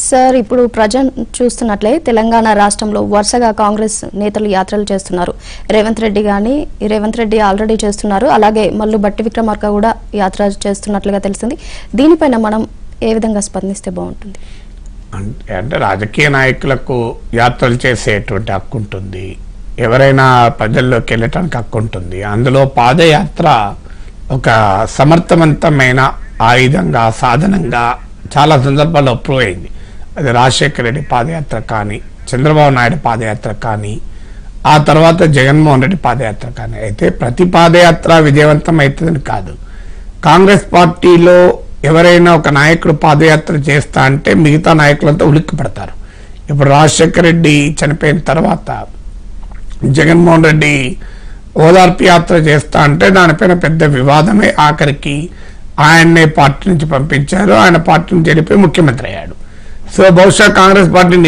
sir ఇప్పుడు present చూస్తున్నట్లే Telangana రాష్ట్రంలో వరుసగా కాంగ్రెస్ నేతలు యాత్రలు చేస్తున్నారు రేవంత్ రెడ్డి గాని రేవంత్ రెడ్డి ఆల్రెడీ చేస్తున్నారు అలాగే మల్లు బట్టి విక్రమార్క కూడా యాత్ర చేస్తున్నట్లుగా తెలిసింది దీనిపైన మనం ఏ విధంగా స్పందిస్తే బాగుంటుంది అంటే అంటే రాజకీయ నాయకులకు యాత్రలు చేసేటువంటి హక్కు ఉంటుంది ఎవరైనా ప్రజల్లోకి వెళ్ళటానికి హక్కు ఉంటుంది అందులో పాదయాత్ర ఒక సమర్థవంతమైన ఆయుధంగా సాధనంగా చాలా సందర్భాల్లో అప్రూవ్ అయింది అది రాజశేఖర రెడ్డి పాదయాత్ర కానీ చంద్రబాబు నాయుడు పాదయాత్ర కానీ ఆ తర్వాత జగన్మోహన్ రెడ్డి పాదయాత్ర కానీ అయితే ప్రతి పాదయాత్ర విజయవంతం అవుతుందని కాదు కాంగ్రెస్ పార్టీలో ఎవరైనా ఒక నాయకుడు పాదయాత్ర చేస్తా అంటే మిగతా నాయకులంతా ఉలిక్కి పడతారు ఇప్పుడు రాజశేఖర రెడ్డి చనిపోయిన తర్వాత జగన్మోహన్ రెడ్డి ఓదార్పు యాత్ర చేస్తా అంటే దానిపైన పెద్ద వివాదమే ఆఖరికి ఆయన్నే పార్టీ నుంచి పంపించారు ఆయన పార్టీ నుంచి వెళ్ళిపోయి ముఖ్యమంత్రి అయ్యాడు సో బహుశా కాంగ్రెస్ పార్టీ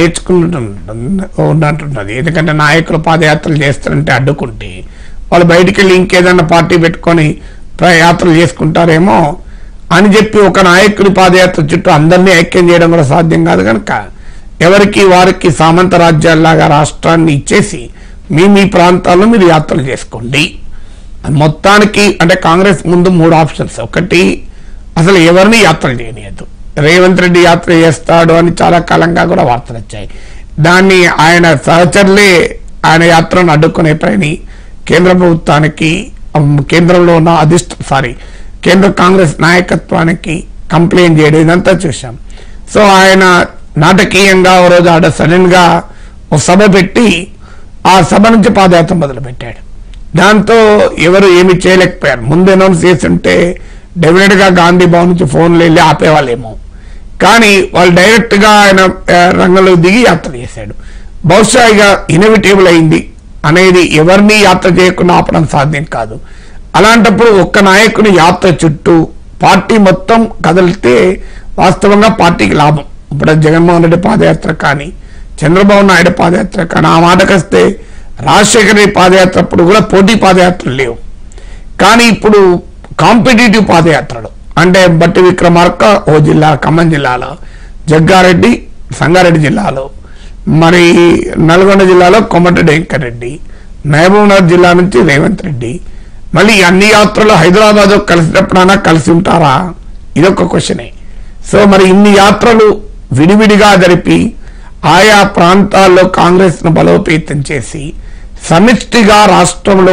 నేర్చుకుంటున్నట్టున్నది ఎందుకంటే నాయకులు పాదయాత్రలు చేస్తారంటే అడ్డుకుంటే వాళ్ళు బయటికి వెళ్ళి ఇంకేదన్నా పార్టీ పెట్టుకొని ప్ర- యాత్రలు చేసుకుంటారేమో అని చెప్పి ఒక నాయకుడి పాదయాత్ర చుట్టూ అందరినీ ఐక్యం చేయడం కూడా సాధ్యం కాదు కనుక ఎవరికి వారికి సామంత రాజ్యాల్లాగా రాష్ట్రాన్ని ఇచ్చేసి మీ మీ ప్రాంతాల్లో మీరు యాత్రలు చేసుకోండి మొత్తానికి అంటే కాంగ్రెస్ ముందు మూడు ఆప్షన్స్ ఒకటి అసలు ఎవరిని యాత్రలు చేయనీయద్దు రేవంత్ రెడ్డి యాత్ర చేస్తాడు అని చాలా కాలంగా కూడా వార్తలు వచ్చాయి దాన్ని ఆయన సహచరులే ఆయన యాత్రను అడ్డుకునే పని కేంద్ర ప్రభుత్వానికి ఉమ్, కేంద్రంలో ఉన్న అధిష్ట సారీ కేంద్ర కాంగ్రెస్ నాయకత్వానికి కంప్లైంట్ చేయడం ఇదంతా చూసాం సో ఆయన నాటకీయంగా ఓ రోజు ఆడ సడన్ గా ఒక సభ పెట్టి ఆ సభ నుంచి పాదయాత్ర మొదలు పెట్టాడు దాంతో ఎవరు ఏమి చేయలేకపోయారు ముందు అనౌన్స్ చేసి ఉంటే డెఫినెట్ గా గాంధీ భవన్ నుంచి ఫోన్లు వెళ్ళి ఆపేవాళ్ళేమో కానీ వాళ్ళు డైరెక్ట్ గా ఆయన ఆ, రంగంలో దిగి యాత్ర చేశాడు బహుశా ఇక ఇన్ఎవిటేబుల్ అయింది అనేది ఎవరిని యాత్ర చేయకుండా ఆపడం సాధ్యం కాదు అలాంటప్పుడు ఒక్క నాయకుని యాత్ర చుట్టూ పార్టీ మొత్తం కదిలితే వాస్తవంగా పార్టీకి లాభం ఇప్పుడు జగన్మోహన్ రెడ్డి పాదయాత్ర కానీ చంద్రబాబు నాయుడు పాదయాత్ర కానీ ఆ మాటకొస్తే రాజశేఖర రెడ్డి పాదయాత్ర అప్పుడు కూడా పోటీ పాదయాత్రలు లేవు కానీ ఇప్పుడు కాంపిటేటివ్ పాదయాత్రలు అంటే బట్టి విక్రమార్క ఓ జిల్లా ఖమ్మం జిల్లాలో జగ్గారెడ్డి సంగారెడ్డి జిల్లాలో మరి నల్గొండ జిల్లాలో కొమటిరెడ్డి వెంకరెడ్డి మహబూబ్నగర్ జిల్లా నుంచి రేవంత్ రెడ్డి మళ్ళీ ఈ అన్ని యాత్రలు హైదరాబాద్ కలిసినప్పుడైనా కలిసి ఉంటారా ఇదొక క్వశ్చనే సో మరి ఇన్ని యాత్రలు విడివిడిగా జరిపి ఆయా ప్రాంతాల్లో కాంగ్రెస్ ను బలోపేతం చేసి సమిష్టిగా రాష్ట్రంలో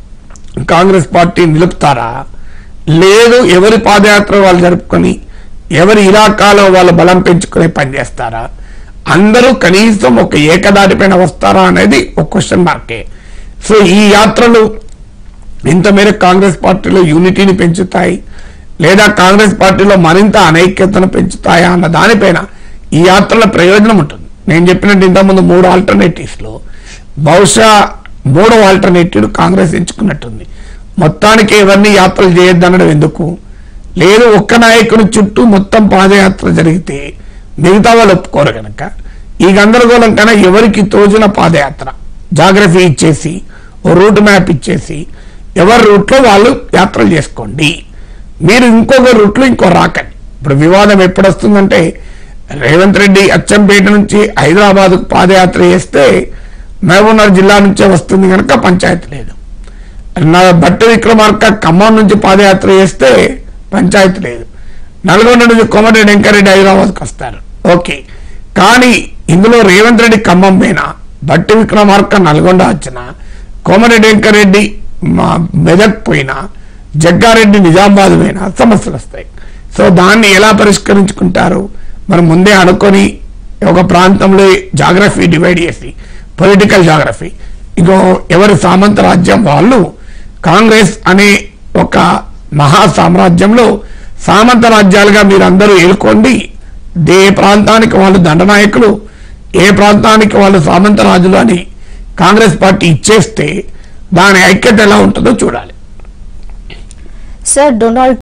కాంగ్రెస్ పార్టీ నిలుపుతారా లేదు ఎవరి పాదయాత్ర వాళ్ళు జరుపుకొని ఎవరి ఇలాకాలో వాళ్ళు బలం పెంచుకుని పనిచేస్తారా అందరూ కనీసం ఒక ఏకదాటిపైన వస్తారా అనేది ఒక క్వశ్చన్ మార్కే సో ఈ యాత్రలు ఇంత మేరకు కాంగ్రెస్ పార్టీలో యూనిటీని పెంచుతాయి లేదా కాంగ్రెస్ పార్టీలో మరింత అనైక్యతను పెంచుతాయా అన్న దానిపైన ఈ యాత్రల ప్రయోజనం ఉంటుంది నేను చెప్పినట్టు ఇంతకుముందు మూడు ఆల్టర్నేటివ్స్ లో బహుశా మూడో ఆల్టర్నేటివ్ కాంగ్రెస్ ఎంచుకున్నట్టుంది మొత్తానికి ఎవరిని యాత్రలు చేయొద్దనడం ఎందుకు లేదు ఒక్క నాయకుని చుట్టూ మొత్తం పాదయాత్ర జరిగితే మిగతా వాళ్ళు ఒప్పుకోరు కనుక ఈ గందరగోళం కన్నా ఎవరికి తోచిన పాదయాత్ర జాగ్రఫీ ఇచ్చేసి ఓ రూట్ మ్యాప్ ఇచ్చేసి ఎవరి రూట్లో వాళ్ళు యాత్రలు చేసుకోండి మీరు ఇంకొక రూట్లో ఇంకో రాకండి ఇప్పుడు వివాదం ఎప్పుడు వస్తుందంటే రేవంత్ రెడ్డి అచ్చంపేట నుంచి హైదరాబాద్ పాదయాత్ర చేస్తే మహబూబ్నగర్ జిల్లా నుంచే వస్తుంది కనుక పంచాయతీ లేదు నా బట్టి విక్రమార్క ఖమ్మం నుంచి పాదయాత్ర చేస్తే పంచాయతీ లేదు నల్గొండ నుంచి కోమటిరెడ్డి వెంకరెడ్డి హైదరాబాద్కి వస్తారు ఓకే కానీ ఇందులో రేవంత్ రెడ్డి ఖమ్మం పోయినా బట్టి విక్రమార్క నల్గొండ వచ్చిన కోమటిరెడ్డి వెంకరెడ్డి మా మెదక్ పోయినా జగ్గారెడ్డి నిజామాబాద్ పోయినా సమస్యలు వస్తాయి సో దాన్ని ఎలా పరిష్కరించుకుంటారు మనం ముందే అనుకొని ఒక ప్రాంతంలో జాగ్రఫీ డివైడ్ చేసి పొలిటికల్ జాగ్రఫీ ఇంకో ఎవరి సామంత రాజ్యం వాళ్ళు కాంగ్రెస్ అనే ఒక మహా సామ్రాజ్యంలో సామంత రాజ్యాలుగా మీరు అందరూ ఏలుకోండి ఏ ప్రాంతానికి వాళ్ళు దండనాయకులు ఏ ప్రాంతానికి వాళ్ళు సామంత రాజులు అని కాంగ్రెస్ పార్టీ ఇచ్చేస్తే దాని ఐక్యత ఎలా ఉంటుందో చూడాలి సార్ డొనాల్డ్